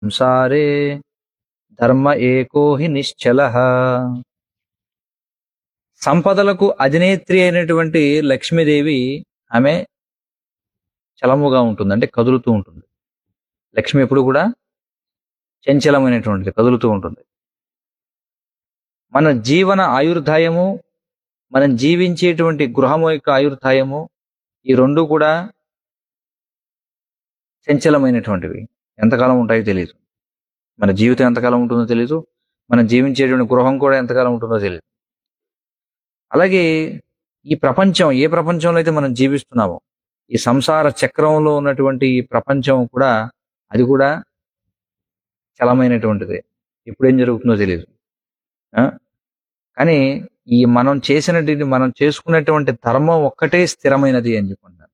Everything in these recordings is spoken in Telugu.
సంసారే ధర్మ ఏకో హి నిశ్చల సంపదలకు అధినేత్రి అయినటువంటి లక్ష్మీదేవి ఆమె చలముగా ఉంటుంది అంటే కదులుతూ ఉంటుంది లక్ష్మి ఎప్పుడు కూడా చంచలమైనటువంటిది కదులుతూ ఉంటుంది మన జీవన ఆయుర్దాయము మనం జీవించేటువంటి గృహము యొక్క ఆయుర్దాయము ఈ రెండు కూడా చంచలమైనటువంటివి ఎంతకాలం ఉంటాయో తెలియదు మన జీవితం ఎంతకాలం ఉంటుందో తెలియదు మనం జీవించేటువంటి గృహం కూడా ఎంతకాలం ఉంటుందో తెలియదు అలాగే ఈ ప్రపంచం ఏ ప్రపంచంలో అయితే మనం జీవిస్తున్నామో ఈ సంసార చక్రంలో ఉన్నటువంటి ఈ ప్రపంచం కూడా అది కూడా చలమైనటువంటిది ఎప్పుడేం జరుగుతుందో తెలియదు ఆ? కానీ ఈ మనం చేసినటువంటి మనం చేసుకున్నటువంటి ధర్మం ఒక్కటే స్థిరమైనది అని చెప్పుకుంటారు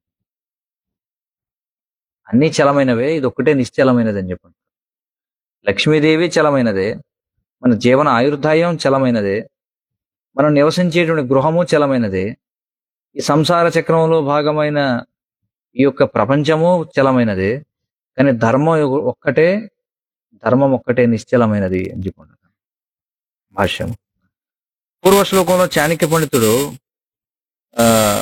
అన్ని చలమైనవే ఇది ఒక్కటే నిశ్చలమైనది అని చెప్పండి లక్ష్మీదేవి చలమైనదే మన జీవన ఆయుర్దాయం చలమైనదే మనం నివసించేటువంటి గృహము చలమైనదే ఈ సంసార చక్రంలో భాగమైన ఈ యొక్క ప్రపంచము చలమైనదే కానీ ధర్మం ఒక్కటే ధర్మం ఒక్కటే నిశ్చలమైనది అని చెప్పుకుంటున్నాను భాష్యం పూర్వ శ్లోకంలో చాణక్య పండితుడు ఆ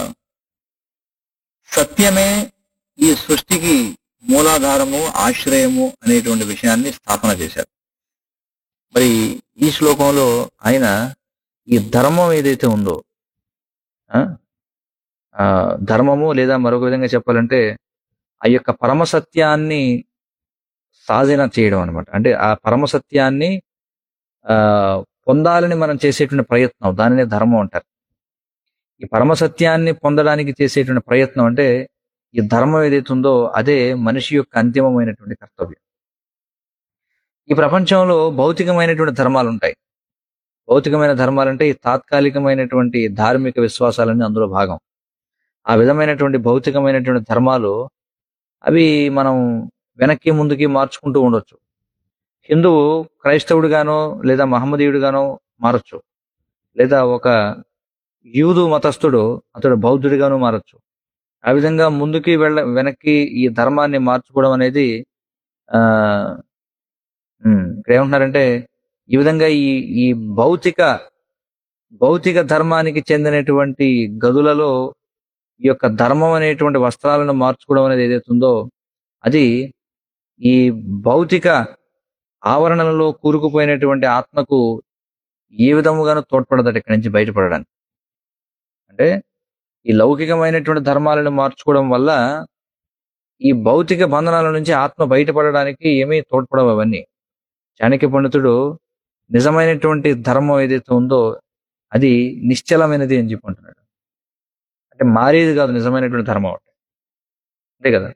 సత్యమే ఈ సృష్టికి మూలాధారము ఆశ్రయము అనేటువంటి విషయాన్ని స్థాపన చేశారు మరి ఈ శ్లోకంలో ఆయన ఈ ధర్మం ఏదైతే ఉందో ఆ, ఆ, ధర్మము లేదా మరొక విధంగా చెప్పాలంటే ఆ యొక్క పరమ సత్యాన్ని సాధన చేయడం అనమాట అంటే ఆ పరమ సత్యాన్ని ఆ పొందాలని మనం చేసేటువంటి ప్రయత్నం దానినే ధర్మం అంటారు ఈ పరమ సత్యాన్ని పొందడానికి చేసేటువంటి ప్రయత్నం అంటే ఈ ధర్మం ఏదైతే ఉందో అదే మనిషి యొక్క అంతిమమైనటువంటి కర్తవ్యం ఈ ప్రపంచంలో భౌతికమైనటువంటి ధర్మాలు ఉంటాయి భౌతికమైన ధర్మాలు అంటే ఈ తాత్కాలికమైనటువంటి ధార్మిక విశ్వాసాలన్నీ అందులో భాగం ఆ విధమైనటువంటి భౌతికమైనటువంటి ధర్మాలు అవి మనం వెనక్కి ముందుకి మార్చుకుంటూ ఉండొచ్చు హిందువు క్రైస్తవుడిగానో లేదా మహమ్మదీయుడిగానో మారచ్చు లేదా ఒక యూదు మతస్థుడు అతడు బౌద్ధుడిగాను మారచ్చు ఆ విధంగా ముందుకి వెళ్ళ వెనక్కి ఈ ధర్మాన్ని మార్చుకోవడం అనేది ఆ ఉమ్, ఇక్కడ ఏమంటున్నారంటే ఈ విధంగా ఈ ఈ భౌతిక భౌతిక ధర్మానికి చెందినటువంటి గదులలో ఈ యొక్క ధర్మం అనేటువంటి వస్త్రాలను మార్చుకోవడం అనేది ఏదైతే ఉందో అది ఈ భౌతిక ఆవరణలలో కూరుకుపోయినటువంటి ఆత్మకు ఏ విధముగానూ తోడ్పడదట ఇక్కడి నుంచి బయటపడడానికి అంటే ఈ లౌకికమైనటువంటి ధర్మాలను మార్చుకోవడం వల్ల ఈ భౌతిక బంధనాల నుంచి ఆత్మ బయటపడడానికి ఏమీ తోడ్పడవు అవన్నీ చాణక్య పండితుడు నిజమైనటువంటి ధర్మం ఏదైతే ఉందో అది నిశ్చలమైనది అని చెప్పి అంటున్నాడు అంటే మారేది కాదు నిజమైనటువంటి ధర్మం అంటే అంతే కదా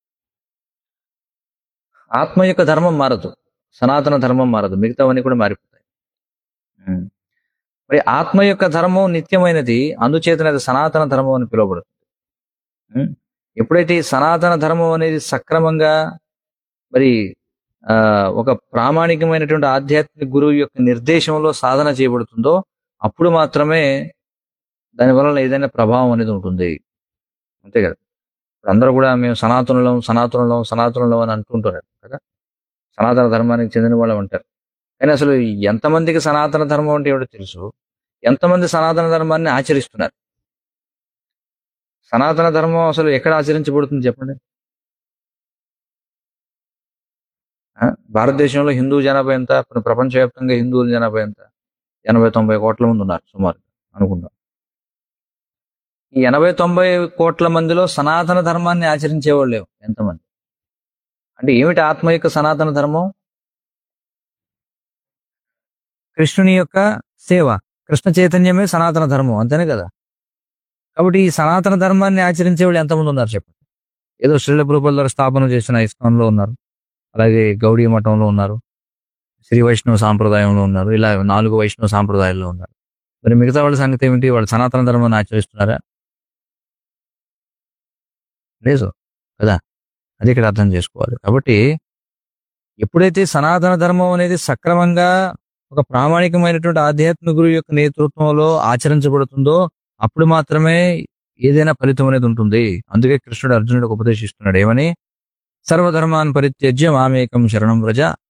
ఆత్మ యొక్క ధర్మం మారదు సనాతన ధర్మం మారదు మిగతావన్నీ కూడా మారిపోతాయి ఉమ్. మరి ఆత్మ యొక్క ధర్మం నిత్యమైనది అందుచేతనే అది సనాతన ధర్మం అని పిలువబడుతుంది ఉమ్. ఎప్పుడైతే ఈ సనాతన ధర్మం అనేది సక్రమంగా మరి ఆ ఒక ప్రామాణికమైనటువంటి ఆధ్యాత్మిక గురువు యొక్క నిర్దేశంలో సాధన చేయబడుతుందో అప్పుడు మాత్రమే దాని వలన ఏదైనా ప్రభావం అనేది ఉంటుంది అంతే కదా ఇప్పుడు అందరూ కూడా మేము సనాతనులం సనాతనులం సనాతనులం అని అంటుంటారు కదా సనాతన ధర్మానికి చెందిన వాళ్ళు అంటారు కానీ అసలు ఎంతమందికి సనాతన ధర్మం అంటే ఏమిటో తెలుసు ఎంతమంది సనాతన ధర్మాన్ని ఆచరిస్తున్నారు సనాతన ధర్మం అసలు ఎక్కడ ఆచరించబడుతుంది చెప్పండి ఆ? భారతదేశంలో హిందూ జనాభా ఎంత ఇప్పుడు ప్రపంచవ్యాప్తంగా హిందువుల జనాభా ఎంత ఎనభై తొంభై కోట్ల మంది ఉన్నారు సుమారు అనుకుందాం ఈ ఎనభై తొంభై కోట్ల మందిలో సనాతన ధర్మాన్ని ఆచరించే వాళ్ళు లేవు ఎంతమంది అంటే ఏమిటి ఆత్మ యొక్క సనాతన ధర్మం కృష్ణుని యొక్క సేవ కృష్ణ చైతన్యమే సనాతన ధర్మం అంతేనే కదా కాబట్టి ఈ సనాతన ధర్మాన్ని ఆచరించే వాళ్ళు ఎంతమంది ఉన్నారు చెప్పండి ఏదో శ్రీల ప్రభుల ద్వారా స్థాపన చేసిన ఇస్కాన్లో ఉన్నారు అలాగే గౌడీ మఠంలో ఉన్నారు శ్రీ వైష్ణవ సాంప్రదాయంలో ఉన్నారు ఇలా నాలుగు వైష్ణవ సాంప్రదాయాల్లో ఉన్నారు మరి మిగతా వాళ్ళ సంగతి ఏమిటి వాళ్ళు సనాతన ధర్మాన్ని ఆచరిస్తున్నారా లేదు కదా అది ఇక్కడ అర్థం చేసుకోవాలి కాబట్టి ఎప్పుడైతే సనాతన ధర్మం అనేది సక్రమంగా ఒక ప్రామాణికమైనటువంటి ఆధ్యాత్మిక గురువు యొక్క నేతృత్వంలో ఆచరించబడుతుందో అప్పుడు మాత్రమే ఏదైనా ఫలితం అనేది ఉంటుంది అందుకే కృష్ణుడు అర్జునుడికి ఉపదేశిస్తున్నాడు ఏమని సర్వధర్మాన్ పరిత్యజ్య మామేకం శరణం వ్రజ